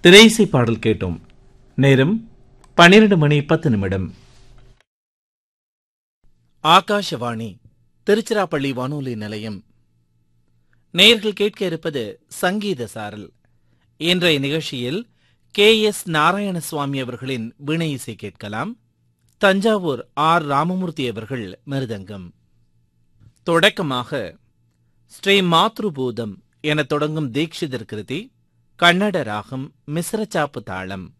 திரைசை பாடல் கேட்டோம் நேரம் பன்னிரண்டு மணி பத்து நிமிடம் ஆகாஷவாணி திருச்சிராப்பள்ளி வானொலி நிலையம் நேயர்கள் கேட்க இருப்பது சங்கீத சாரல் இன்றைய நிகழ்ச்சியில் கே எஸ் நாராயணசுவாமி அவர்களின் வீணை இசை கேட்கலாம் தஞ்சாவூர் ஆர் ராமமூர்த்தி அவர்கள் மிருதங்கம் தொடக்கமாக ஸ்ரீ மாத்ருபூதம் என தொடங்கும் தீட்சிதர் கிருதி கன்னட ராகம் மிஸ்ரச்சாப்பு தாளம்